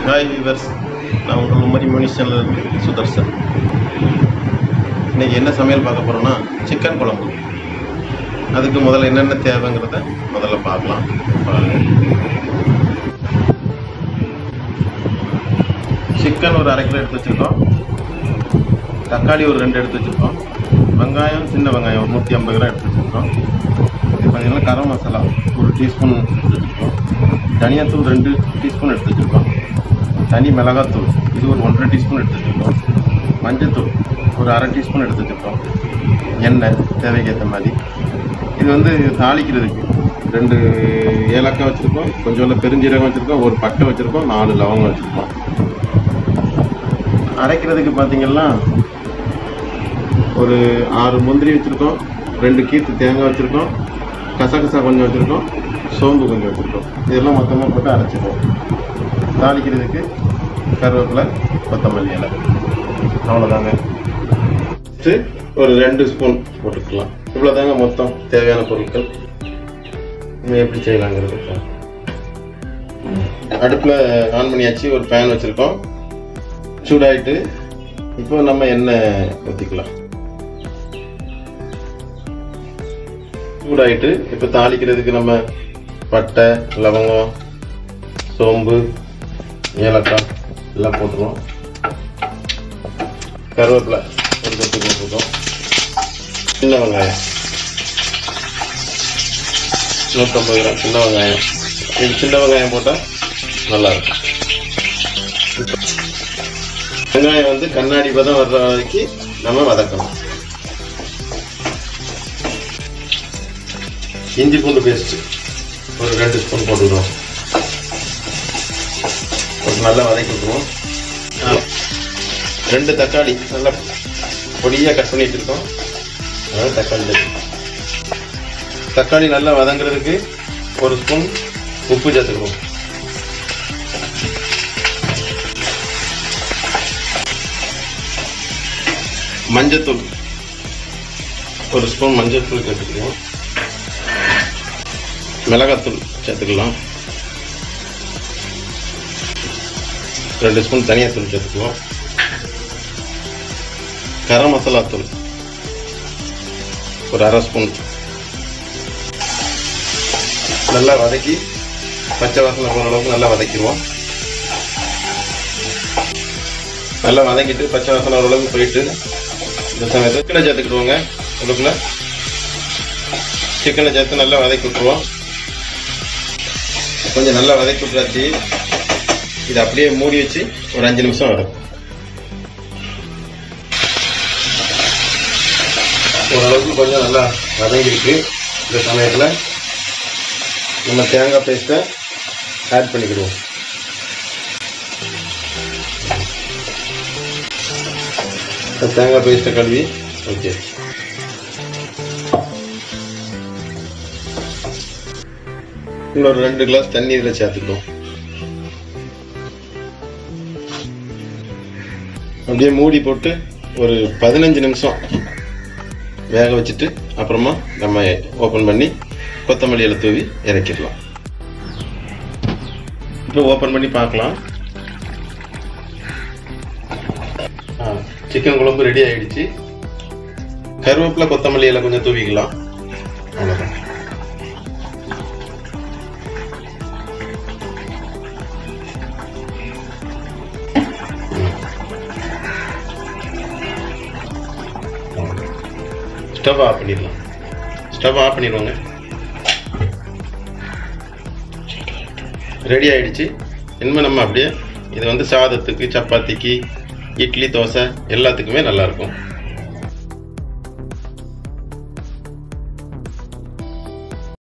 Hi viewers நான் உங்கள் உமரி மணி channel Sudarshan இன்னைக்கு என்ன சமையல் பார்க்க போகிறோன்னா சிக்கன் குழம்பு அதுக்கு முதல்ல என்னென்ன தேவைங்கிறத முதல்ல பார்க்கலாம் பாருங்க சிக்கன் ஒரு அரை கிலோ எடுத்து வச்சுருக்கோம் தக்காளி ஒரு ரெண்டு எடுத்து வச்சுருக்கோம் வெங்காயம் சின்ன வெங்காயம் ஒரு நூற்றி ஐம்பது கிராம் எடுத்து வச்சுருக்கோம் பார்த்தீங்கன்னா கரம் மசாலா ஒரு டீஸ்பூன் எடுத்து வச்சுருக்கோம் தனியாத்தூள் ரெண்டு டீஸ்பூன் எடுத்து வச்சுருக்கோம் தனி மிளகாத்தூள் இது ஒரு ஒன்றரை டீஸ்பூன் எடுத்து வச்சுருக்கோம் மஞ்சத்தூள் ஒரு அரை டீஸ்பூன் எடுத்து வச்சுருக்கோம் எண்ணெய் தேவைக்கு ஏற்ற மாதிரி இது வந்து தாளிக்கிறதுக்கு ரெண்டு ஏலக்காய் வச்சுருக்கோம் கொஞ்சோண்டு பெருஞ்சீரகம் வச்சுருக்கோம் ஒரு பட்டை வச்சுருக்கோம் நாலு லவங்கம் வச்சுருக்கோம் அரைக்கிறதுக்கு பார்த்தீங்கன்னா ஒரு ஆறு முந்திரி வச்சுருக்கோம் ரெண்டு கீத்து தேங்காய் வச்சுருக்கோம் கசகசா கொஞ்சம் வச்சுருக்கோம் சோம்பு கொஞ்சம் வச்சுருக்கோம் இதெல்லாம் மொத்தமாக போட்டு அரைச்சிப்போம் தாளிக்கிறதுக்கு கருவேப்பிலை கொத்தமல்லி இலை அவ்வளோதாங்க ஃபஸ்ட்டு ஒரு ரெண்டு ஸ்பூன் போட்டுக்கலாம் இவ்வளோதாங்க மொத்தம் தேவையான பொருட்கள் இனிமே எப்படி செய்யலாங்கிறது அடுப்பில் ஆன் பண்ணியாச்சு ஒரு பேன் வச்சுருக்கோம் சூடாயிட்டு இப்போ நம்ம எண்ணெய் ஊற்றிக்கலாம் சூடாயிட்டு இப்போ தாளிக்கிறதுக்கு நம்ம பட்டை லவங்கம் சோம்பு ஏலக்காய் எல்லாம் போட்டுருவோம் கருவேப்பிலை ஒரு கொத்து போட்டுருக்கோம் சின்ன வெங்காயம் நூற்றம்பது கிராம் சின்ன வெங்காயம் இது சின்ன வெங்காயம் போட்டால் நல்லாயிருக்கும் வெங்காயம் வந்து கண்ணாடி பதம் வர்ற வரைக்கும் நம்ம வதக்கணும் இஞ்சி பூண்டு பேஸ்ட் ஒரு ரெண்டு ஸ்பூன் போட்டுக்கிறோம் ஒரு நல்லா வதக்கி விட்டுருவோம் ரெண்டு தக்காளி நல்லா பொடியாக கட் பண்ணிட்டு இருக்கோம் அதாவது தக்காளி சேர்த்து. தக்காளி நல்லா வதங்குறதுக்கு ஒரு ஸ்பூன் உப்பு சேர்த்துக்கிறோம் மஞ்சத்தூள் ஒரு ஸ்பூன் மஞ்சத்தூள் சேர்த்துக்கிறோம் மிளகாத்தூள் சேர்த்துக்கலாம் ரெண்டு ஸ்பூன் தனியாத்தூள் சேர்த்துக்குவோம் கரம் மசாலா தூள் ஒரு அரை ஸ்பூன் நல்லா வதக்கி பச்சை வாசனை போகிற அளவுக்கு நல்லா வதக்கிடுவோம் நல்லா வதக்கிட்டு பச்சை வாசனை ஓரளவுக்கு போயிட்டு இந்த சமயத்தில் சிக்கனை சேர்த்துக்கிடுவோங்க உள்ளுக்குள்ள சிக்கனை சேர்த்து நல்லா வதக்கி விட்டுருவோம் கொஞ்சம் நல்லா வதக்கி விட்டுறாச்சு இதை அப்படியே மூடி வச்சு ஒரு அஞ்சு நிமிஷம் வரும் ஓரளவுக்கு கொஞ்சம் நல்லா வதங்கிருக்கு இந்த சமயத்தில் நம்ம தேங்காய் பேஸ்ட்டை ஆட் பண்ணிக்கிடுவோம் இந்த தேங்காய் பேஸ்ட்டை கழுவி ஓகே இன்னொரு ரெண்டு கிளாஸ் தண்ணி இதில் சேர்த்துக்கிடுவோம் அப்படியே மூடி போட்டு ஒரு பதினஞ்சு நிமிஷம் வேக வச்சுட்டு அப்புறமா நம்ம ஓப்பன் பண்ணி கொத்தமல்லி இலை தூவி இறக்கிடலாம் இப்போ ஓப்பன் பண்ணி பார்க்கலாம் சிக்கன் குழம்பு ரெடி ஆயிடுச்சு கருவேப்பிலை கொத்தமல்லி இலை கொஞ்சம் தூவிக்கலாம் அவ்வளோதான் ஸ்டவ் ஆஃப் பண்ணிடலாம் ஸ்டவ் ஆஃப் பண்ணிடுவோங்க ரெடி ஆயிடுச்சு இனிமேல் நம்ம அப்படியே இது வந்து சாதத்துக்கு சப்பாத்திக்கு இட்லி தோசை எல்லாத்துக்குமே நல்லா இருக்கும்